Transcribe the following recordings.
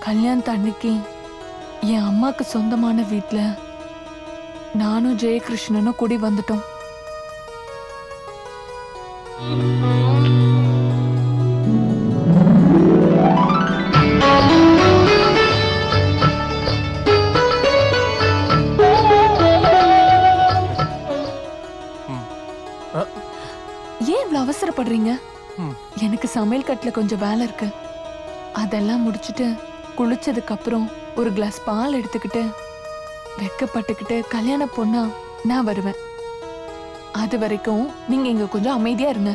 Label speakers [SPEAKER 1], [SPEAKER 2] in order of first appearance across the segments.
[SPEAKER 1] கல்யாணத்து அன்னைக்கு என் அம்மாக்கு சொந்தமான வீட்ல நானும் ஜெயகிருஷ்ணனும் குடி வந்துட்டோம் ஏன் இவ்வளவு அவசரப்படுறீங்க
[SPEAKER 2] ம்.
[SPEAKER 1] எனக்கு சமையல் கட்டுல கொஞ்சம் வேலை இருக்கு அதெல்லாம் முடிச்சிட்டு குளிச்சதுக்கு அப்புறம் ஒரு கிளாஸ் பால் எடுத்துக்கிட்டு வெக்கப்பட்டுக்கிட்டு கல்யாண பொண்ணா நான் வருவேன் அது வரைக்கும் நீங்க இங்க கொஞ்சம் அமைதியா இருங்க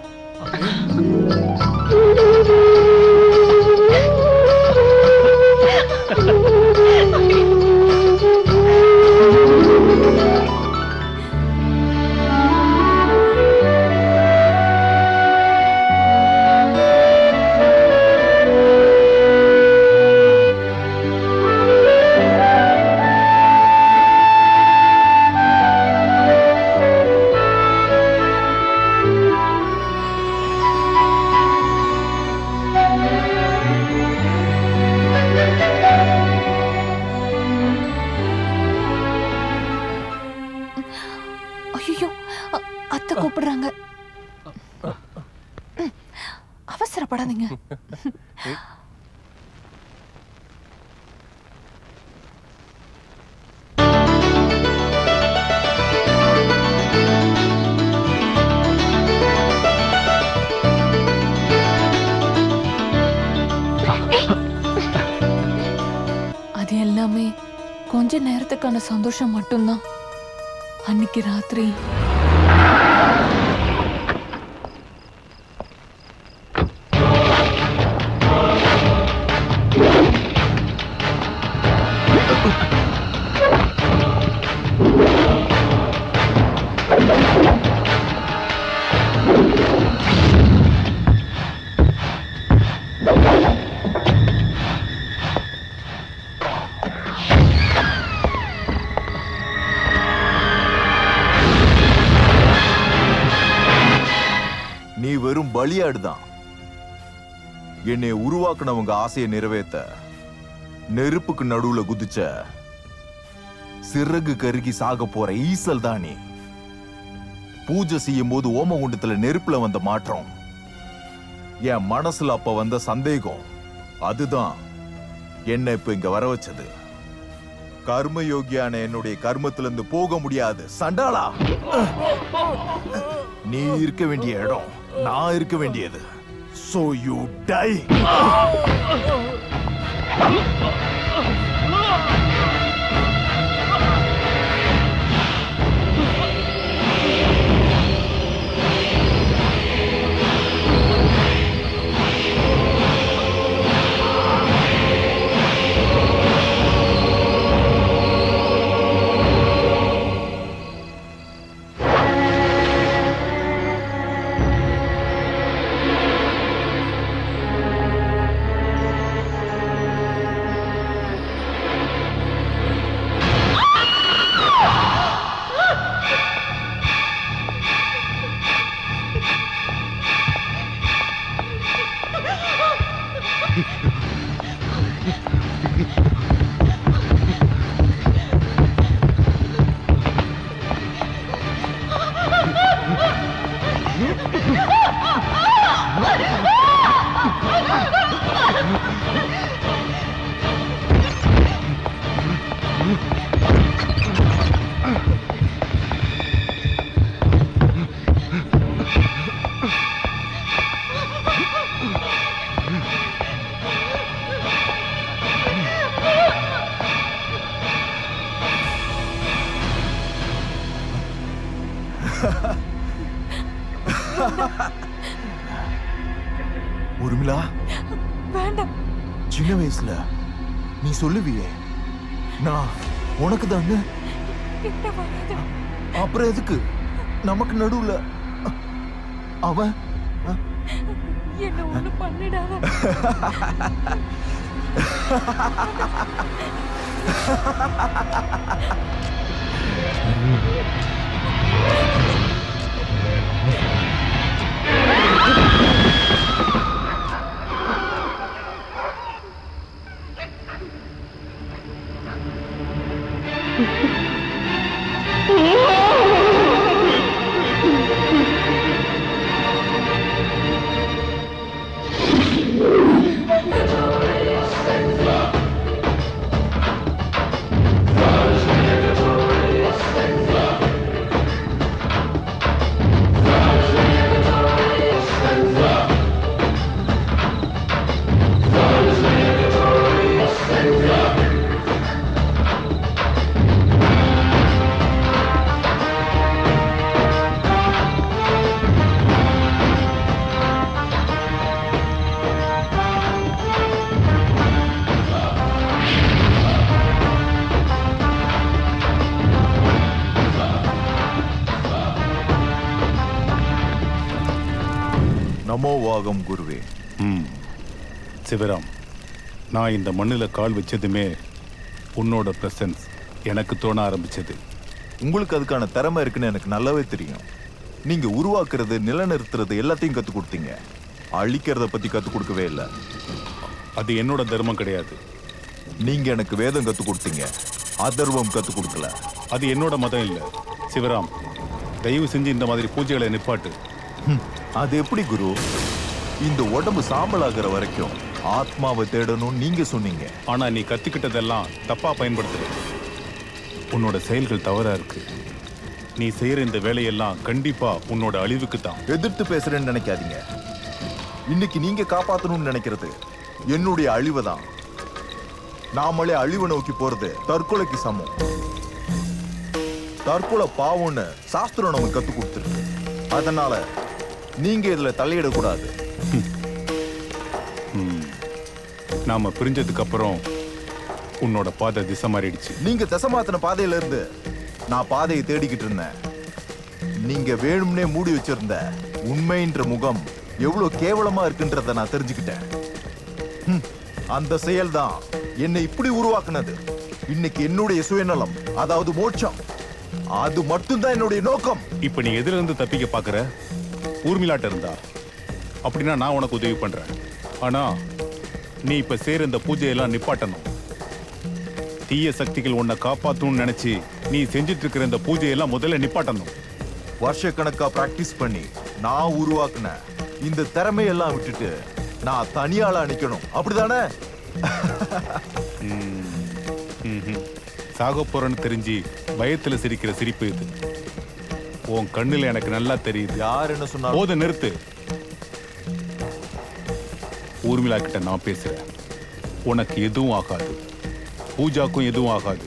[SPEAKER 1] ஐயோ அத்தை கூப்பிடுறாங்க ம், அவசரப்படாதீங்க அது எல்லாமே கொஞ்ச நேரத்துக்கான சந்தோஷம் மட்டும்தான் அன்னைக்கு ராத்திரி
[SPEAKER 3] நீ வெறும் பலியாடுதான் என்னை உருவாக்குனவங்க ஆசையை நிறைவேத்த நெருப்புக்கு நடுவுல குதிச்ச சிறகு கருகி சாக போற ஈசல் தான் நீ பூஜை செய்யும் போது ஓமகுண்டத்துல நெருப்புல வந்த மாற்றம் என் மனசுல அப்ப வந்த சந்தேகம் அதுதான் என்ன இப்ப இங்க வர வச்சது கர்ம யோகியான என்னுடைய கர்மத்துல இருந்து போக முடியாது சண்டாளா நீ இருக்க வேண்டிய இடம் நான் இருக்க வேண்டியது சோ யூ டை உருமிளா
[SPEAKER 1] வேண்டாம்
[SPEAKER 3] சின்ன வயசுல நீ சொல்லுவியே நான் உனக்கு தாங்க
[SPEAKER 1] கிட்ட வராத
[SPEAKER 3] அப்புறம் எதுக்கு நமக்கு நடுவுல அவன்
[SPEAKER 1] என்ன ஒண்ணு பண்ணிடாத
[SPEAKER 3] சுப்பிரபாகம் குருவே
[SPEAKER 2] ம் சிவராம் நான் இந்த மண்ணில் கால் வச்சதுமே உன்னோட பிரசன்ஸ் எனக்கு தோண ஆரம்பிச்சது
[SPEAKER 3] உங்களுக்கு அதுக்கான திறமை இருக்குன்னு எனக்கு நல்லாவே தெரியும் நீங்க உருவாக்குறது நிலநிறுத்துறது எல்லாத்தையும் கத்து கொடுத்தீங்க அழிக்கிறத பத்தி கத்து கொடுக்கவே இல்லை
[SPEAKER 2] அது என்னோட தர்மம் கிடையாது
[SPEAKER 3] நீங்க எனக்கு வேதம் கத்து கொடுத்தீங்க அதர்வம் கத்து கொடுக்கல
[SPEAKER 2] அது என்னோட மதம் இல்லை சிவராம் தயவு செஞ்சு இந்த மாதிரி பூஜைகளை நிப்பாட்டு
[SPEAKER 3] ஹம், அது எப்படி குரு இந்த உடம்பு சாம்பல் ஆகுற வரைக்கும் ஆத்மாவை தேடணும் நீங்க சொன்னீங்க
[SPEAKER 2] ஆனா நீ கத்துக்கிட்டதெல்லாம் தப்பா பயன்படுத்துற உன்னோட செயல்கள் தவறா இருக்கு நீ செய்யற இந்த வேலையெல்லாம் கண்டிப்பா உன்னோட அழிவுக்கு தான்
[SPEAKER 3] எதிர்த்து பேசுறேன்னு நினைக்காதீங்க இன்னைக்கு நீங்க காப்பாத்தணும்னு நினைக்கிறது என்னுடைய அழிவை தான் நாமளே அழிவை நோக்கி போறது தற்கொலைக்கு சமம் தற்கொலை பாவம்னு சாஸ்திரம் நமக்கு கத்து கொடுத்துருக்கு அதனால நீங்க இதுல தலையிடக்கூடாது
[SPEAKER 2] நாம பிரிஞ்சதுக்கு அப்புறம் உன்னோட பாதை திசை மாறிடுச்சு
[SPEAKER 3] நீங்க திசை மாத்தின பாதையில இருந்து நான் பாதையை தேடிக்கிட்டு இருந்தேன் நீங்க வேணும்னே மூடி வச்சிருந்த உண்மைன்ற முகம் எவ்வளவு கேவலமா இருக்குன்றத நான் தெரிஞ்சுக்கிட்டேன் ஹம், அந்த செயல்தான் என்னை இப்படி உருவாக்குனது இன்னைக்கு என்னுடைய சுயநலம் அதாவது மோட்சம் அது மட்டும்தான் என்னுடைய நோக்கம்
[SPEAKER 2] இப்ப நீ எதுல இருந்து தப்பிக்க பாக்குற ஊர்மிளாட்ட இருந்தா அப்படின்னா நான் உனக்கு உதவி பண்றேன் ஆனா நீ இப்ப செய்யற இந்த பூஜையெல்லாம் நிப்பாட்டணும் தீய சக்திகள் உன்னை காப்பாத்தணும்னு நினைச்சு நீ செஞ்சுட்டு இருக்கிற இந்த பூஜையெல்லாம் முதல்ல நிப்பாட்டணும்
[SPEAKER 3] வருஷக்கணக்கா பிராக்டிஸ் பண்ணி நான் உருவாக்குன இந்த திறமையெல்லாம் விட்டுட்டு நான் தனியாளா நிக்கணும் அப்படிதானே
[SPEAKER 2] ம்ஹும். சாக போறேன்னு தெரிஞ்சு பயத்துல சிரிக்கிற சிரிப்பு இது உன் கண்ணுல எனக்கு நல்லா தெரியுது
[SPEAKER 3] யார் என்ன சொன்னாலும்
[SPEAKER 2] போத நிறுத்து ஊர்மிளா கிட்ட நான் பேசுறேன் உனக்கு எதுவும் ஆகாது பூஜாக்கும் எதுவும் ஆகாது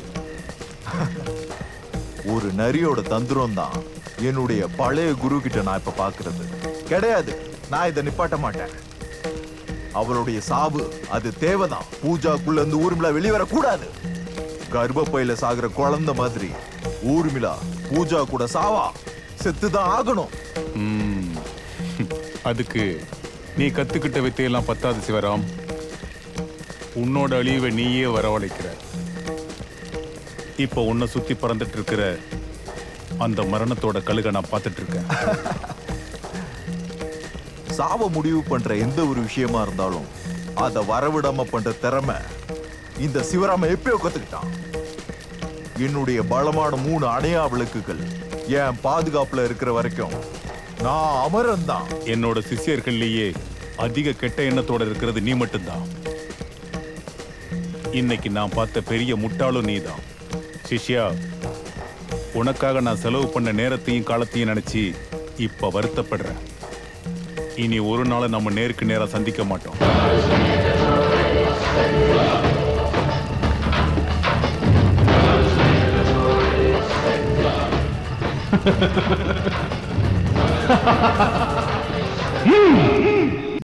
[SPEAKER 3] ஒரு நரியோட தந்திரம் தான் என்னுடைய பழைய குரு கிட்ட நான் இப்ப பாக்குறது கிடையாது நான் இதை நிப்பாட்ட மாட்டேன் அவளுடைய சாவு அது தேவைதான் பூஜாக்குள்ள இருந்து ஊர்மிளா வெளிவர கூடாது கர்ப்பப்பையில சாகுற குழந்தை மாதிரி ஊர்மிளா பூஜா கூட சாவா செத்துதான் ஆகணும்
[SPEAKER 2] ம். அதுக்கு நீ கத்துக்கிட்ட வித்தையெல்லாம் பத்தாது சிவராம் உன்னோட அழிவை நீயே வரவழைக்கிற இப்ப உன்னை சுத்தி பறந்துட்டு இருக்கிற அந்த மரணத்தோட கழுக நான் பார்த்துட்டு இருக்கேன்
[SPEAKER 3] சாவ முடிவு பண்ற எந்த ஒரு விஷயமா இருந்தாலும் அத வரவிடாம பண்ற திறமை இந்த சிவராம எப்பயோ கத்துக்கிட்டான் என்னுடைய பலமான மூணு அணையா விளக்குகள் என் பாதுகாப்புல இருக்கிற வரைக்கும் நான் அமரன் தான்
[SPEAKER 2] என்னோட சிஷ்யர்கள்லயே அதிக கெட்ட எண்ணத்தோட இருக்கிறது நீ மட்டும்தான் இன்னைக்கு நான் பார்த்த பெரிய முட்டாளும் நீதான் சிஷ்யா உனக்காக நான் செலவு பண்ண நேரத்தையும் காலத்தையும் நினைச்சு இப்ப வருத்தப்படுறேன் இனி ஒரு நாள் நம்ம நேருக்கு நேரா சந்திக்க மாட்டோம்
[SPEAKER 4] ம்